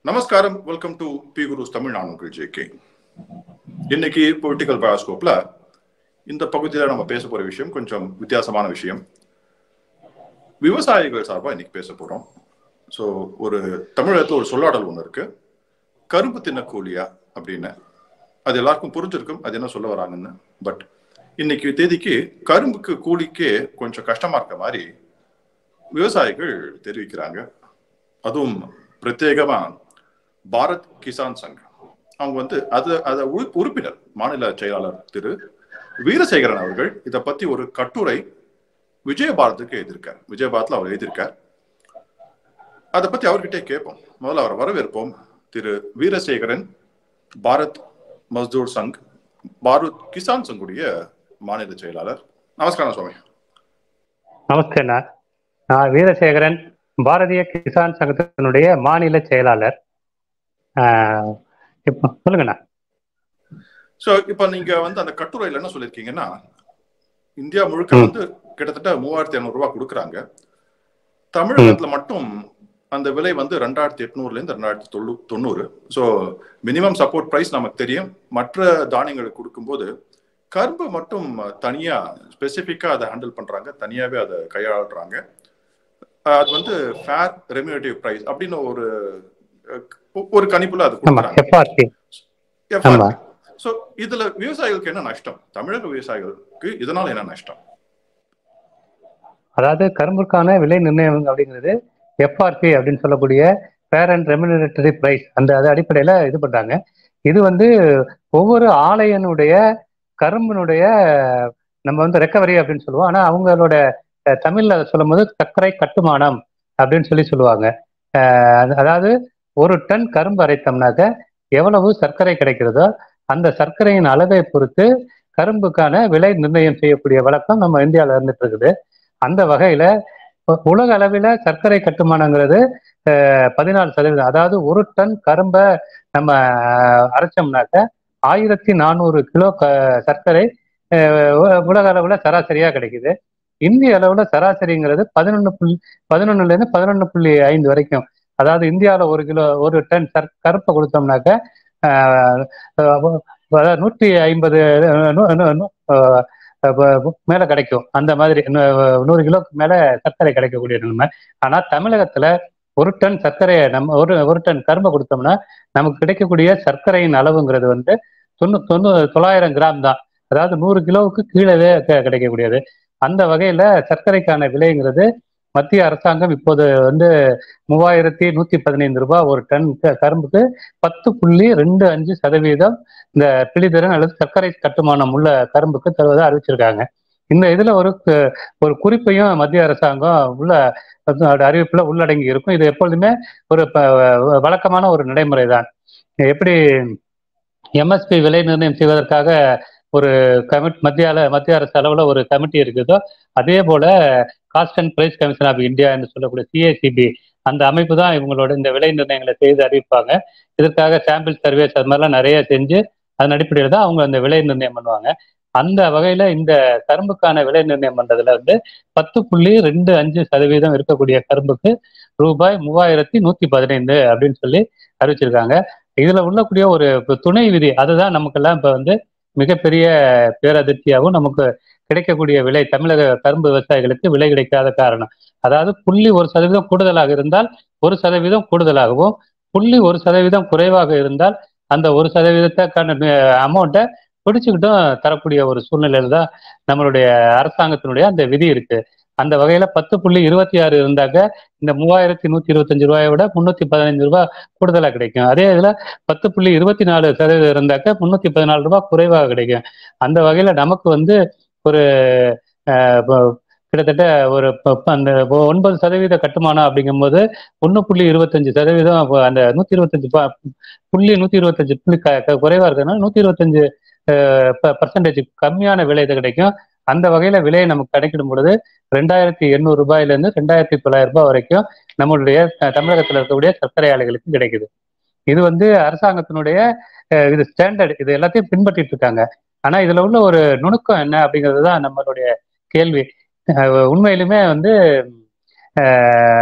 நமஸ்காரம் welcome to P Gurus Tamil நான் உங்கள் ஜே கே இன்னைக்கு பொலிட்டிக்கல் பயாஸ்கோப்ல இந்த பகுதியில் நம்ம பேச போற விஷயம் கொஞ்சம் வித்தியாசமான விஷயம் விவசாயிகள் சார்பாக இன்னைக்கு பேச போறோம் ஸோ ஒரு தமிழகத்தில் ஒரு சொல்லாடல் ஒன்று இருக்கு கரும்பு தின்ன கூலியா அப்படின்னு அது எல்லாருக்கும் புரிஞ்சிருக்கும் அது என்ன சொல்ல வராங்கன்னு பட் இன்னைக்கு தேதிக்கு கரும்புக்கு கூலிக்கே கொஞ்சம் கஷ்டமா இருக்க மாதிரி விவசாயிகள் தெரிவிக்கிறாங்க அதுவும் பிரத்யேகமா பாரத் கிசான் சங் அவங்க வந்து அது அத உறுப்பினர் மாநில செயலாளர் திரு வீரசேகரன் அவர்கள் இதை பத்தி ஒரு கட்டுரை விஜயபாரத்துக்கு எழுதியிருக்கார் விஜயபாரத்ல அவர் எழுதியிருக்கார் அதை பத்தி அவர்கிட்டே கேட்போம் முதல்ல அவரை வரவேற்போம் திரு வீரசேகரன் பாரத் மஸ்தூர் சங் பாரத் கிசான் சங்குடைய மாநில செயலாளர் நமஸ்காரம் சுவாமி நமஸ்தே நான் வீரசேகரன் பாரதிய கிசான் சங்கத்தினுடைய மாநில செயலாளர் இப்போ சொல்லுங்கண்ணா ஸோ இப்போ நீங்க வந்து அந்த கட்டுரையில் என்ன சொல்லியிருக்கீங்கன்னா இந்தியா முழுக்க வந்து கிட்டத்தட்ட மூவாயிரத்தி ஐநூறு ரூபாய் கொடுக்குறாங்க தமிழகத்துல மட்டும் அந்த விலை வந்து ரெண்டாயிரத்தி எட்நூறுல இருந்து ரெண்டாயிரத்தி தொண்ணூ தொண்ணூறு ஸோ மினிமம் சப்போர்ட் ப்ரைஸ் நமக்கு தெரியும் மற்ற தானியங்களுக்கு கொடுக்கும்போது கரும்பு மட்டும் தனியா ஸ்பெசிஃபிக்கா அதை ஹேண்டில் பண்றாங்க தனியாவே அதை கையாளுறாங்க அது வந்து ஃபேர் ரெமினேட்டிவ் பிரைஸ் அப்படின்னு ஒரு ஒரு கணிப்புல அது கொடுக்குறாங்க சோ இதுல விவசாயிகளுக்கு என்ன நஷ்டம் தமிழக விவசாயிகளுக்கு இதனால என்ன நஷ்டம் அதாவது கரும்புக்கான விலை நிர்ணயம் அப்படிங்கிறது எஃப்ஆர்பி அப்படின்னு சொல்லக்கூடிய ஃபேர் அண்ட் ரெமினேட்டரி பிரைஸ் அந்த அது அடிப்படையில இது பண்றாங்க இது வந்து ஒவ்வொரு ஆலையனுடைய கரும்பினுடைய நம்ம வந்து ரெக்கவரி அப்படின்னு சொல்லுவோம் ஆனா அவங்களோட தமிழ்ல சொல்லும் போது சர்க்கரை கட்டுமானம் அப்படின்னு சொல்லி சொல்லுவாங்க அதாவது ஒரு டன் கரும்பு அரைத்தோம்னாக்க எவ்வளவு சர்க்கரை கிடைக்கிறதோ அந்த சர்க்கரையின் அளவை பொறுத்து கரும்புக்கான விலை நிர்ணயம் செய்யக்கூடிய வழக்கம் நம்ம இந்தியாவில் இருந்துட்டு இருக்குது அந்த வகையில உலக அளவில் சர்க்கரை கட்டுமானங்கிறது பதினாலு சதவீதம் அதாவது ஒரு டன் கரும்பை நம்ம அரைச்சோம்னாக்க ஆயிரத்தி நானூறு கிலோ க சர்க்கரை உலக அளவில் சராசரியா கிடைக்குது இந்திய அளவுல சராசரிங்கிறது பதினொன்று புள்ளி பதினொன்னுல இருந்து பதினொன்று புள்ளி ஐந்து வரைக்கும் அதாவது இந்தியாவில் ஒரு கிலோ ஒரு டன் சர் கருப்பை கொடுத்தோம்னாக்க நூற்றி ஐம்பது மேல கிடைக்கும் அந்த மாதிரி நூறு கிலோக்கு மேல சர்க்கரை கிடைக்கக்கூடிய நிலைமை ஆனா தமிழகத்துல ஒரு டன் சர்க்கரையை நம்ம ஒரு ஒரு டன் கரும்பை கொடுத்தோம்னா நமக்கு கிடைக்கக்கூடிய சர்க்கரையின் அளவுங்கிறது வந்து தொண்ணூ தொண்ணூ தொள்ளாயிரம் கிராம் தான் அதாவது நூறு கிலோவுக்கு கீழவே கிடைக்கக்கூடியது அந்த வகையில சர்க்கரைக்கான விலைங்கிறது மத்திய அரசாங்கம் இப்போது வந்து மூவாயிரத்தி நூத்தி பதினைந்து ரூபாய் ஒரு டன் கரும்புக்கு பத்து புள்ளி ரெண்டு அஞ்சு சதவீதம் இந்த பிழிதிறன் அல்லது சர்க்கரை கட்டுமானம் உள்ள கரும்புக்கு தருவதாக அறிவிச்சிருக்காங்க இந்த இதுல ஒரு ஒரு குறிப்பையும் மத்திய அரசாங்கம் உள்ள அறிவிப்புல உள்ளடங்கி இருக்கும் இது எப்பொழுதுமே ஒரு வழக்கமான ஒரு நடைமுறை தான் எப்படி எம்எஸ்பி விலை நிர்ணயம் செய்வதற்காக ஒரு கமிட் மத்திய மத்திய அரசு அளவில் ஒரு கமிட்டி இருக்குதோ அதே போல cost and price commission of India என்று சொல்லக்கூடிய சிஏசிபி அந்த அமைப்பு தான் இவங்களோட இந்த விலை நிர்ணயங்களை செய்து அறிவிப்பாங்க இதற்காக சாம்பிள் சர்வேஸ் அது மாதிரிலாம் நிறைய செஞ்சு அதன் அடிப்படையில் தான் அவங்க அந்த விலை நிர்ணயம் பண்ணுவாங்க அந்த வகையில இந்த கரும்புக்கான விலை நிர்ணயம் பண்றதுல வந்து பத்து புள்ளி ரெண்டு அஞ்சு சதவீதம் இருக்கக்கூடிய கரும்புக்கு ரூபாய் மூவாயிரத்தி நூத்தி பதினைந்து அப்படின்னு சொல்லி அறிவிச்சிருக்காங்க இதுல உள்ளக்கூடிய ஒரு துணை விதி அதுதான் நமக்கெல்லாம் இப்ப வந்து மிகப்பெரிய பேரதிர்ச்சியாகவும் நமக்கு கிடைக்கக்கூடிய விலை தமிழக கரும்பு விவசாயிகளுக்கு விலை கிடைக்காத காரணம் அதாவது புள்ளி ஒரு சதவீதம் கூடுதலாக இருந்தால் ஒரு சதவீதம் கூடுதலாகவும் புள்ளி ஒரு சதவீதம் குறைவாக இருந்தால் அந்த ஒரு சதவீதத்துக்கான அமௌண்ட்டை பிடிச்சுக்கிட்டும் தரக்கூடிய ஒரு சூழ்நிலையில தான் நம்மளுடைய அரசாங்கத்தினுடைய அந்த விதி இருக்கு அந்த வகையில பத்து புள்ளி இருபத்தி ஆறு இருந்தாக்க இந்த மூவாயிரத்தி நூத்தி இருபத்தஞ்சு ரூபாயை விட முன்னூத்தி பதினஞ்சு ரூபாய் கூடுதலா கிடைக்கும் அதே இதுல பத்து புள்ளி இருபத்தி நாலு சதவீதம் இருந்தாக்க முன்னூத்தி பதினாலு ரூபாய் குறைவாக கிடைக்கும் அந்த வகையில நமக்கு வந்து ஒரு கிட்டத்தட்ட ஒரு அந்த ஒன்பது சதவீத கட்டுமானம் அப்படிங்கும்போது ஒன்று புள்ளி இருபத்தஞ்சு சதவீதம் அந்த நூத்தி இருபத்தஞ்சு புள்ளி நூத்தி இருபத்தஞ்சு புள்ளி குறைவா இருக்கிறதுனால நூத்தி இருபத்தஞ்சு பர்சன்டேஜ் கம்மியான விலை இது கிடைக்கும் அந்த வகையில விலையை நமக்கு கிடைக்கிடும் பொழுது ரெண்டாயிரத்தி எண்ணூறு ரூபாயில இருந்து ரெண்டாயிரத்தி தொள்ளாயிரம் ரூபாய் வரைக்கும் நம்மளுடைய தமிழகத்தில் இருக்கக்கூடிய சர்க்கரை ஆலைகளுக்கு கிடைக்குது இது வந்து அரசாங்கத்தினுடைய இது ஸ்டாண்டர்ட் இது எல்லாத்தையும் பின்பற்றிட்டு இருக்காங்க ஆனா இதுல உள்ள ஒரு நுணுக்கம் என்ன அப்படிங்கிறது தான் நம்மளுடைய கேள்வி உண்மையிலுமே வந்து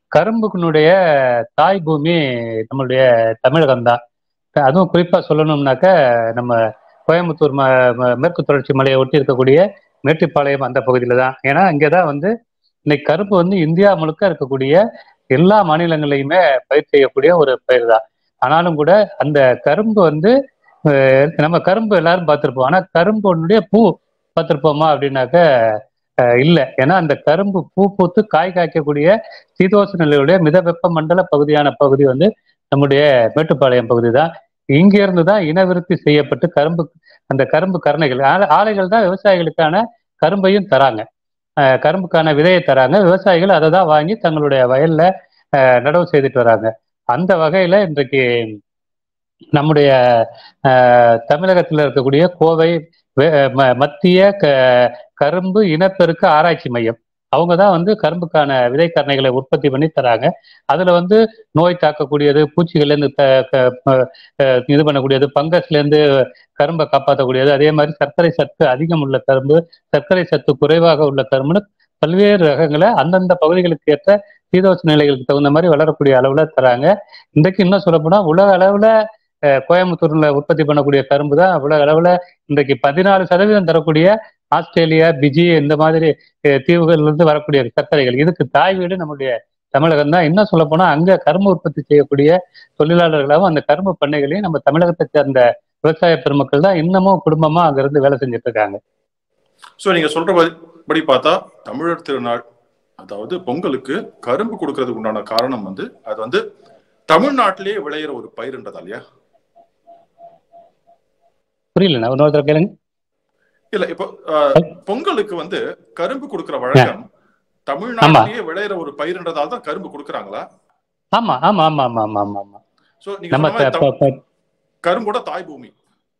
கரும்புக்குனுடைய தாய் பூமி நம்மளுடைய தமிழகம் தான் அதுவும் குறிப்பா சொல்லணும்னாக்க நம்ம கோயம்புத்தூர் ம ம- மேற்கு தொடர்ச்சி மலையை ஒட்டி இருக்கக்கூடிய மேட்டுப்பாளையம் அந்த பகுதியில தான் ஏன்னா இங்கதான் வந்து இன்னைக்கு கரும்பு வந்து இந்தியா முழுக்க இருக்கக்கூடிய எல்லா மாநிலங்களையுமே பயிர் செய்யக்கூடிய ஒரு பயிர் தான் ஆனாலும் கூட அந்த கரும்பு வந்து அஹ், நம்ம கரும்பு எல்லாரும் பார்த்திருப்போம் ஆனா கரும்புடைய பூ பார்த்திருப்போமா அப்படின்னாக்க அஹ், இல்ல ஏன்னா அந்த கரும்பு பூ பூத்து காய் காய்க்கக்கூடிய சீதோஷ நிலையுடைய மித வெப்ப மண்டல பகுதியான பகுதி வந்து நம்முடைய மேட்டுப்பாளையம் பகுதி தான் இங்க இருந்து தான் இனவிருத்தி செய்யப்பட்டு கரும்பு அந்த கரும்பு கரணைகள் ஆலை- ஆலைகள் தான் விவசாயிகளுக்கான கரும்பையும் தராங்க அஹ் கரும்புக்கான விதையை தராங்க விவசாயிகள் அதை தான் வாங்கி தங்களுடைய வயல்ல அஹ், நடவு செய்துட்டு வராங்க அந்த வகையில இன்றைக்கு நம்முடைய அஹ், தமிழகத்தில் இருக்கக்கூடிய கோவை வே- ம- மத்திய க கரும்பு இனப்பெருக்க ஆராய்ச்சி மையம் அவங்க தான் வந்து கரும்புக்கான விதைக்கரணைகளை உற்பத்தி பண்ணி தராங்க அதுல வந்து நோய் தாக்கக்கூடியது பூச்சிகள்ல இருந்து த- க- ப- அஹ் இது பண்ணக்கூடியது பங்கஸ்ல இருந்து கரும்பை காப்பாற்றக்கூடியது அதே மாதிரி சர்க்கரை சத்து அதிகம் உள்ள கரும்பு சர்க்கரை சத்து குறைவாக உள்ள கரும்புன்னு பல்வேறு ரகங்களை அந்தந்த பகுதிகளுக்கு ஏற்ற சீதோஷ நிலைகளுக்கு தகுந்த மாதிரி வளரக்கூடிய அளவுல தராங்க இன்றைக்கு இன்னும் சொல்லப்போனா உலக அளவுல அஹ், கோயம்புத்தூர்ல உற்பத்தி பண்ணக்கூடிய கரும்பு தான் உலக அளவுல இன்றைக்கு பதினாலு சதவீதம் தரக்கூடிய ஆஸ்திரேலியா பிஜி இந்த மாதிரி அஹ், தீவுகள்ல இருந்து வரக்கூடிய சர்க்கரைகள் இதுக்கு தாய் வீடு நம்முடைய தமிழகம் தான் இன்னும் சொல்ல போனா அங்க கரும்பு உற்பத்தி செய்யக்கூடிய தொழிலாளர்களாகவும் அந்த கரும்பு பண்ணைகளையும் நம்ம தமிழகத்தை சேர்ந்த விவசாய பெருமக்கள் தான் இன்னமும் குடும்பமா அங்க இருந்து வேலை செஞ்சுட்டு இருக்காங்க சோ நீங்க சொல்ற படி பார்த்தா தமிழர் திருநாள் அதாவது பொங்கலுக்கு கரும்பு கொடுக்கறதுக்கு உண்டான காரணம் வந்து அது வந்து தமிழ்நாட்டிலேயே விளையிற ஒரு பயிர்ன்றதா இல்லையா புரியல நான் இன்னொருத்தர கேளுங்க இல்ல இப்போ அஹ், பொங்கலுக்கு வந்து கரும்பு கொடுக்கிற வழக்கம் தமிழ்நாட்டிலேயே விளையிற ஒரு பயிர்ன்றதால தான் கரும்பு கொடுக்கறாங்களா ஆமா ஆமா ஆமா ஆமா ஆமா ஆமா ஆமா சோ நீங்க நம்ம சொன்ன மாதிரி த- தமிழ்- ப- ப- கரும்போட தாய் பூமி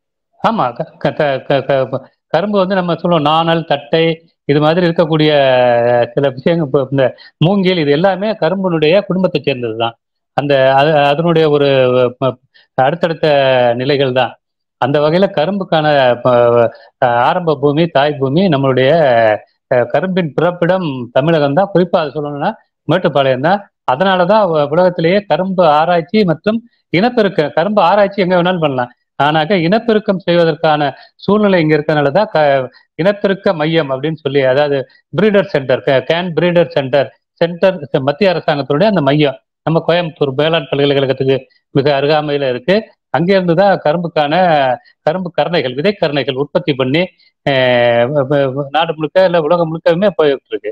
ஆமா க- க- க- க- க- கரும்பு வந்து நம்ம சொல்லுவோம் நாணல் தட்டை இது மாதிரி இருக்கக்கூடிய அஹ், சில விஷயங்கள் இப்போ இந்த மூங்கில் இது எல்லாமே கரும்பினுடைய குடும்பத்தை சேர்ந்தது தான் அந்த அது அதனுடைய ஒரு அஹ், அடுத்தடுத்த நிலைகள் தான் அந்த வகையில கரும்புக்கான அஹ், ஆரம்ப பூமி தாய் பூமி நம்மளுடைய அஹ், கரும்பின் பிறப்பிடம் தமிழகம் தான் குறிப்பா அது சொல்லணும்னா மேட்டுப்பாளையம் தான் அதனாலதான் உ- உலகத்திலேயே கரும்பு ஆராய்ச்சி மற்றும் இனப்பெருக்க கரும்பு ஆராய்ச்சி எங்க வேணாலும் பண்ணலாம் ஆனாக்க இனப்பெருக்கம் செய்வதற்கான சூழ்நிலை இங்க இருக்கனால தான் க இனப்பெருக்க மையம் அப்படின்னு சொல்லி அதாவது breeder centre cane breeder centre centre மத்திய அரசாங்கத்தினுடைய அந்த மையம் நம்ம கோயம்புத்தூர் வேளாண் பல்கலைக்கழகத்துக்கு மிக அருகாமையில இருக்கு அங்கிருந்து தான் கரும்புக்கான கரும்பு கரணைகள் விதைக்கரணைகள் உற்பத்தி பண்ணி அஹ், வ- வ- நாடு முழுக்க இல்ல உலகம் முழுக்கவுமே போயிட்டு இருக்கு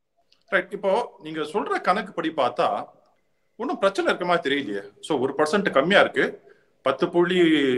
ரைட் இப்போ நீங்க சொல்ற கணக்கு படி பார்த்தா ஒன்றும் பிரச்சனை இருக்க மாதிரி தெரியலையே ஸோ ஒரு பர்சன்ட் கம்மியா இருக்கு பத்து புள்ளி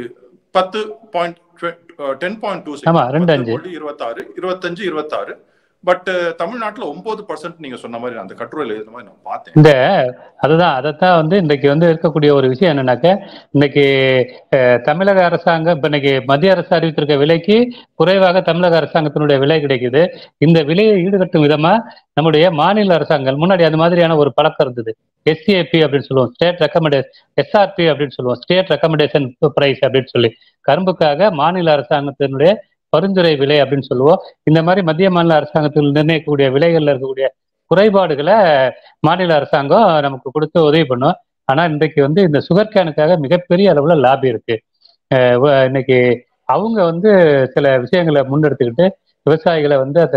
பத்து பாயிண்ட் டென் பாயிண்ட் டூ ஆமா, ரெண்டு அஞ்சு. புள்ளி இருபத்தாறு இருபத்தஞ்சு இருபத்தாறு பட் தமிழ்நாட்டுல ஒன்பது பர்சன்ட் நீங்க சொன்ன மாதிரி அந்த கட்டுரையில் எழுதின மாதிரி நான் பார்த்தேன் இந்த அதுதான் அதைத்தான் வந்து இன்னைக்கு வந்து இருக்கக்கூடிய ஒரு விஷயம் என்னன்னாக்க இன்னைக்கு அஹ், தமிழக அரசாங்கம் இப்ப இன்னைக்கு மத்திய அரசு அறிவித்திருக்க விலைக்கு குறைவாக தமிழக அரசாங்கத்தினுடைய விலை கிடைக்குது இந்த விலையை ஈடுகட்டும் விதமா நம்முடைய மாநில அரசாங்கங்கள் முன்னாடி அந்த மாதிரியான ஒரு பழக்கம் இருந்தது எஸ்சிஏபி அப்படின்னு சொல்லுவோம் ஸ்டேட் ரெக்கமெண்டேஷன் எஸ்ஆர்பி அப்படின்னு சொல்லுவோம் ஸ்டேட் ரெக்கமெண்டேஷன் பிரைஸ் அப்படின்னு சொல்லி கரும்புக்காக மாநில அரசாங்கத்தினுடைய பரிந்துரை விலை அப்படின்னு சொல்லுவோம் இந்த மாதிரி மத்திய மாநில அரசாங்கத்தில் நிர்ணயிக்கக்கூடிய விலைகள்ல இருக்கக்கூடிய குறைபாடுகளை மாநில அரசாங்கம் நமக்கு கொடுத்து உதவி பண்ணும் ஆனா இன்றைக்கு வந்து இந்த சுகர் கேனுக்காக மிகப்பெரிய அளவுல லாபி இருக்கு அஹ் வ- இன்னைக்கு அவங்க வந்து சில விஷயங்களை முன்னெடுத்துக்கிட்டு விவசாயிகளை வந்து அந்த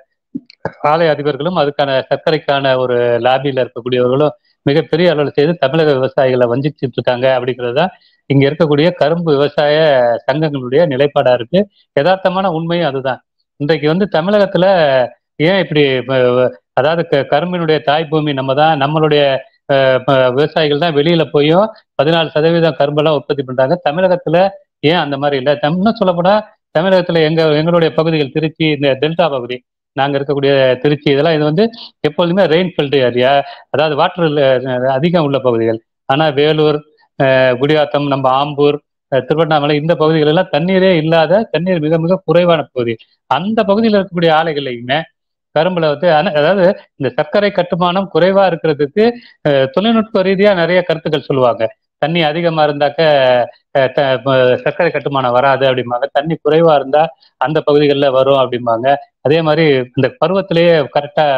ஆலை அதிபர்களும் அதுக்கான சர்க்கரைக்கான ஒரு லாபியில இருக்கக்கூடியவர்களும் மிகப்பெரிய அளவில் செய்து தமிழக விவசாயிகளை வஞ்சிச்சுட்டு இருக்காங்க அப்படிங்கிறது தான் இங்க இருக்கக்கூடிய கரும்பு விவசாய சங்கங்களுடைய நிலைப்பாடா இருக்கு யதார்த்தமான உண்மையும் அதுதான் இன்றைக்கு வந்து தமிழகத்துல ஏன் இப்படி அஹ், அதாவது க- கரும்பினுடைய தாய் பூமி நம்ம தான் நம்மளுடைய அஹ், ப- விவசாயிகள் தான் வெளியில போயும் பதினாலு சதவீதம் கரும்பெல்லாம் உற்பத்தி பண்றாங்க தமிழகத்துல ஏன் அந்த மாதிரி இல்லை தம் இன்னும் சொல்லப்போனா தமிழகத்துல எங்க எங்களுடைய பகுதிகள் திருச்சி இந்த டெல்டா பகுதி நாங்க இருக்கக்கூடிய திருச்சி இதெல்லாம் இது வந்து எப்பொழுதுமே ரெயின்ஃபீல்டு ஏரியா அதாவது வாட்டர் அதிகம் உள்ள பகுதிகள் ஆனா வேலூர் அஹ், குடியாத்தம் நம்ம ஆம்பூர் அஹ், திருவண்ணாமலை இந்த பகுதிகள் எல்லாம் தண்ணீரே இல்லாத தண்ணீர் மிக மிக குறைவான பகுதி அந்த பகுதியில் இருக்கக்கூடிய ஆலைகளையுமே கரும்புல வந்து ஆனா- அதாவது இந்த சர்க்கரை கட்டுமானம் குறைவா இருக்கிறதுக்கு அஹ், தொழில்நுட்ப ரீதியா நிறைய கருத்துக்கள் சொல்லுவாங்க தண்ணி அதிகமா இருந்தாக்க அஹ், த- ம- சர்க்கரை கட்டுமானம் வராது அப்படிம்பாங்க தண்ணி குறைவா இருந்தா அந்த பகுதிகளில் வரும் அப்படிம்பாங்க அதே மாதிரி இந்த பருவத்திலேயே கரெக்டா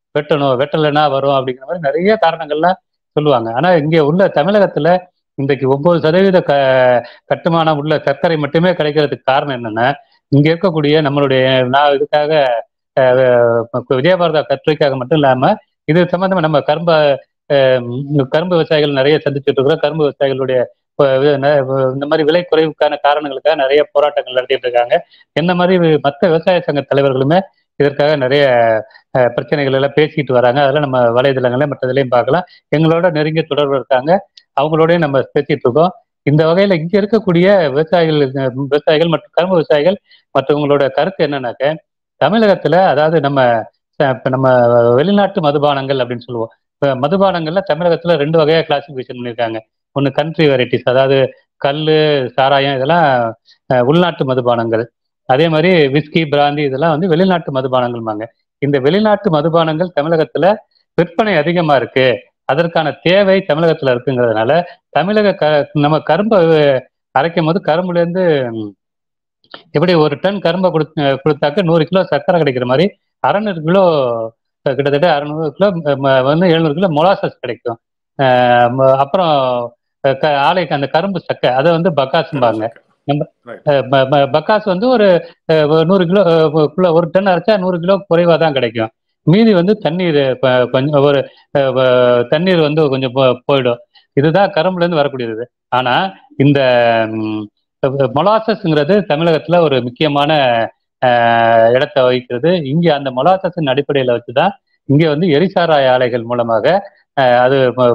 வெட்டணும் வெட்டலைன்னா வரும் அப்படிங்கிற மாதிரி நிறைய காரணங்கள்லாம் சொல்லுவாங்க ஆனா இங்க உள்ள தமிழகத்துல இன்றைக்கு ஒன்பது சதவீத க கட்டுமானம் உள்ள சர்க்கரை மட்டுமே கிடைக்கிறதுக்கு காரணம் என்னன்னா இங்க இருக்கக்கூடிய நம்மளுடைய நான் இதுக்காக அஹ், விஜயபாரதா கட்டுரைக்காக மட்டும் இல்லாம இது சம்பந்தமா நம்ம கரும்ப அஹ், கரும்பு விவசாயிகள் நிறைய சந்திச்சுட்டு இருக்கிறோம் கரும்பு விவசாயிகளுடைய அஹ், வி- ந- இந்த மாதிரி விலை குறைவுக்கான காரணங்களுக்காக நிறைய போராட்டங்கள் நடத்திட்டு இருக்காங்க என்ன மாதிரி மற்ற விவசாய சங்க தலைவர்களுமே இதற்காக நிறைய அஹ், பிரச்சனைகள் எல்லாம் பேசிட்டு வராங்க அதெல்லாம் நம்ம வலைதளங்கள மற்றதுலையும் பார்க்கலாம் எங்களோட நெருங்கிய தொடர்பு இருக்காங்க அவங்களோடய நம்ம பேசிட்டு இருக்கோம் இந்த வகையில இங்க இருக்கக்கூடிய விவசாயிகள் அஹ், விவசாயிகள் மற்றும் கரும்பு விவசாயிகள் மற்றவங்களோட கருத்து என்னன்னாக்க தமிழகத்துல அதாவது நம்ம அஹ், இப்ப நம்ம வெளிநாட்டு மதுபானங்கள் அப்படின்னு சொல்லுவோம் இப்ப மதுபானங்கள்ல தமிழகத்துல ரெண்டு வகையா கிளாசிபிகேஷன் பண்ணியிருக்காங்க ஒன்று கண்ட்ரி வெரைட்டிஸ் அதாவது கல்லு சாராயம் இதெல்லாம் அஹ், உள்நாட்டு மதுபானங்கள் அதே மாதிரி விஸ்கி பிராந்தி இதெல்லாம் வந்து வெளிநாட்டு மதுபானங்கள்மாங்க இந்த வெளிநாட்டு மதுபானங்கள் தமிழகத்துல விற்பனை அதிகமா இருக்கு அதற்கான தேவை தமிழகத்துல இருக்குங்கிறதுனால தமிழக க நம்ம கரும்பை அரைக்கும் போது கரும்புல இருந்து ம், எப்படி ஒரு டன் கரும்பை கொடுத்து கொடுத்தாக்க நூறு கிலோ சர்க்கரை கிடைக்கிற மாதிரி அறநூறு கிலோ அஹ், கிட்டத்தட்ட அறநூறு கிலோ ம- வந்து எழுநூறு கிலோ மொலாசஸ் கிடைக்கும் அஹ், ம- அப்புறம் அஹ், க- ஆலைக்கு அந்த கரும்பு சக்கை அதை வந்து பக்காசும்பாங்க அஹ் ப- ப- பக்காஸ் வந்து ஒரு அஹ், ஒரு நூறு கிலோ அஹ், குள்ள ஒரு டன் அரைச்சா நூறு கிலோ குறைவா தான் கிடைக்கும் மீதி வந்து தண்ணீர் ப- கொஞ்சம் ஒரு அஹ், வ- தண்ணீர் வந்து கொஞ்சம் போ- போயிடும் இதுதான் கரும்புல இருந்து வரக்கூடியது ஆனா இந்த மொலாசஸ்ங்கிறது தமிழகத்துல ஒரு முக்கியமான அஹ், இடத்தை வகிக்கிறது இங்க அந்த மொலாசஸின் அடிப்படையில வச்சுதான் இங்க வந்து எரிசாராய ஆலைகள் மூலமாக அஹ், அது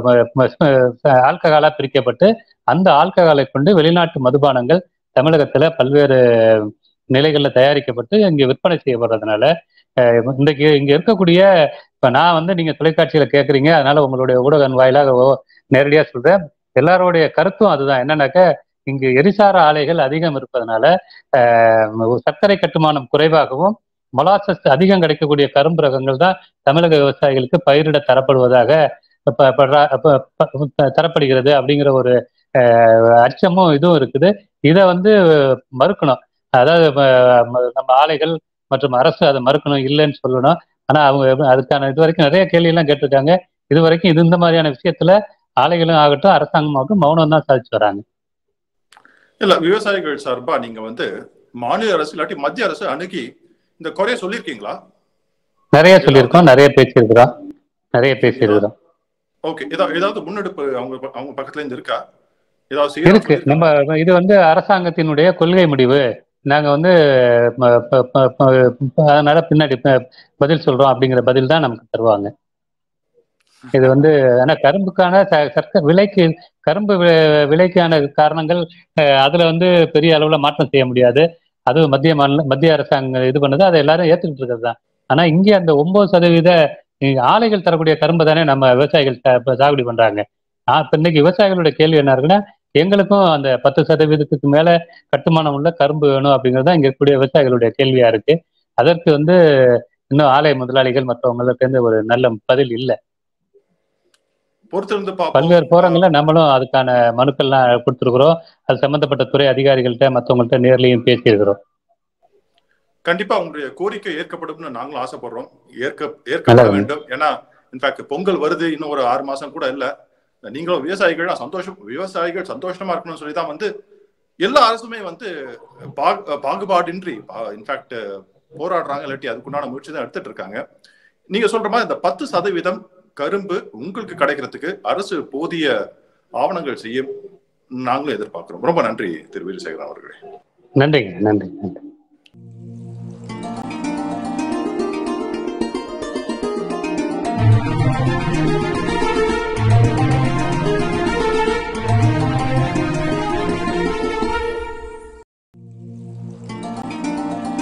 ஆல்கஹாலா பிரிக்கப்பட்டு அந்த ஆல்கஹாலை கொண்டு வெளிநாட்டு மதுபானங்கள் தமிழகத்துல பல்வேறு நிலைகள்ல தயாரிக்கப்பட்டு இங்க விற்பனை செய்யப்படுறதுனால அஹ், இன்றைக்கு இங்க இருக்கக்கூடிய இப்ப நான் வந்து நீங்க தொலைக்காட்சியில கேக்குறீங்க அதனால உங்களுடைய ஊடகம் வாயிலாக ஓ- நேரடியா சொல்றேன் எல்லாருடைய கருத்தும் அதுதான் என்னன்னாக்க இங்கு எரிசார ஆலைகள் அதிகம் இருப்பதனால அஹ், சர்க்கரை கட்டுமானம் குறைவாகவும் மொலாசஸ் அதிகம் கிடைக்கக்கூடிய கரும்பு ரகங்கள் தான் தமிழக விவசாயிகளுக்கு பயிரிட தரப்படுவதாக ப- படுறா- ப- ப- தரப்படுகிறது அப்படிங்கிற ஒரு அஹ், அச்சமும் இதுவும் இருக்குது இதை வந்து மறுக்கணும் அதாவது ம- ம- நம்ம ஆலைகள் மற்றும் அரசு அதை மறுக்கணும் இல்லைன்னு சொல்லணும் ஆனா அவங்க எப்படி- அதுக்கான இது வரைக்கும் நிறைய கேள்வி எல்லாம் கேட்டிருக்காங்க இது வரைக்கும் இது இந்த மாதிரியான விஷயத்துல ஆலைகளும் ஆகட்டும் அரசாங்கமாகட்டும் மௌனம் தான் சாதிச்சு வராங்க இல்ல விவசாயிகள் சார்பா நீங்க வந்து மாநில அரசு இல்லாட்டி மத்திய அரசு அணுகி இந்த குறைய சொல்லியிருக்கீங்களா நிறைய சொல்லியிருக்கோம் நிறைய பேசியிருக்கிறோம் நிறைய பேசியிருக்கிறோம் ஓகே ஏதாவது ஏதாவது முன்னெடுப்பு அவங்க அவங்க பக்கத்துல இருந்து இருக்கா ஏதாவது செய்யறதா இருக்கு சொல்லியிருக்காங்களா? நம்ம இது வந்து அரசாங்கத்தினுடைய கொள்கை முடிவு நாங்க வந்து ம- ப- ப- ப- அதனால பின்னாடி ப- பதில் சொல்றோம் அப்படிங்கிற பதில் தான் நமக்கு தருவாங்க இது வந்து ஆனா கரும்புக்கான ச- சர்க்கரை விலைக்கு கரும்பு வி- விலைக்கான காரணங்கள் அஹ், அதுல வந்து பெரிய அளவுல மாற்றம் செய்ய முடியாது அது மத்திய மாநில மத்திய அரசாங்கம் இது பண்ணுது அதை எல்லாரும் ஏத்துக்கிட்டு இருக்கிறது தான் ஆனா இங்கே அந்த ஒன்பது சதவீத இங்க ஆலைகள் தரக்கூடிய கரும்பு தானே நம்ம விவசாயிகள் சா- இப்ப சாகுபடி பண்றாங்க ஆஹ் இப்ப இன்னைக்கு விவசாயிகளுடைய கேள்வி என்ன இருக்குன்னா எங்களுக்கும் அந்த பத்து சதவீதத்துக்கு மேல கட்டுமானம் உள்ள கரும்பு வேணும் அப்படிங்கிறது தான் இங்க இருக்கக்கூடிய விவசாயிகளுடைய கேள்வியா இருக்கு அதற்கு வந்து இன்னும் ஆலை முதலாளிகள் மற்றவங்கள்ட்ட இருந்து ஒரு நல்ல பதில் இல்லை பொறுத்திருந்து பார்ப்போம் பல்வேறு போரங்கள்ல நம்மளும் அதுக்கான மனுக்கள்லாம் கொடுத்துருக்குறோம் அது சம்பந்தப்பட்ட துறை அதிகாரிகள்கிட்ட மற்றவங்கள்ட்ட நேர்லயும் பேசியிருக்கிறோம் கண்டிப்பா உங்களுடைய கோரிக்கை ஏற்கப்படும்னு நாங்களும் ஆசைப்படுறோம் ஏற்க ஏற்கப்பட நல்லது. வேண்டும் ஏன்னா இன்ஃபேக்ட் பொங்கல் வருது இன்னும் ஒரு ஆறு மாசம் கூட இல்ல நீங்களும் விவசாயிகள் சந்தோஷம் விவசாயிகள் சந்தோஷமா இருக்கணும்னு சொல்லி தான் வந்து எல்லா அரசுமே வந்து பாகு- பாகுபாடின்றி இன்ஃபேக்ட் போராடுறாங்க இல்லாட்டி அதுக்குண்டான முயற்சி தான் எடுத்துட்டு இருக்காங்க நீங்க சொல்ற மாதிரி இந்த பத்து சதவீதம் கரும்பு உங்களுக்கு கிடைக்கிறதுக்கு அரசு போதிய ஆவணங்கள் செய்யும் நாங்களும் எதிர்பார்க்கிறோம் ரொம்ப நன்றி திரு வீரசேகரன் அவர்களே நன்றிங்க நன்றி நன்றி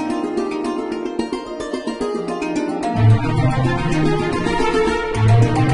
Thank you.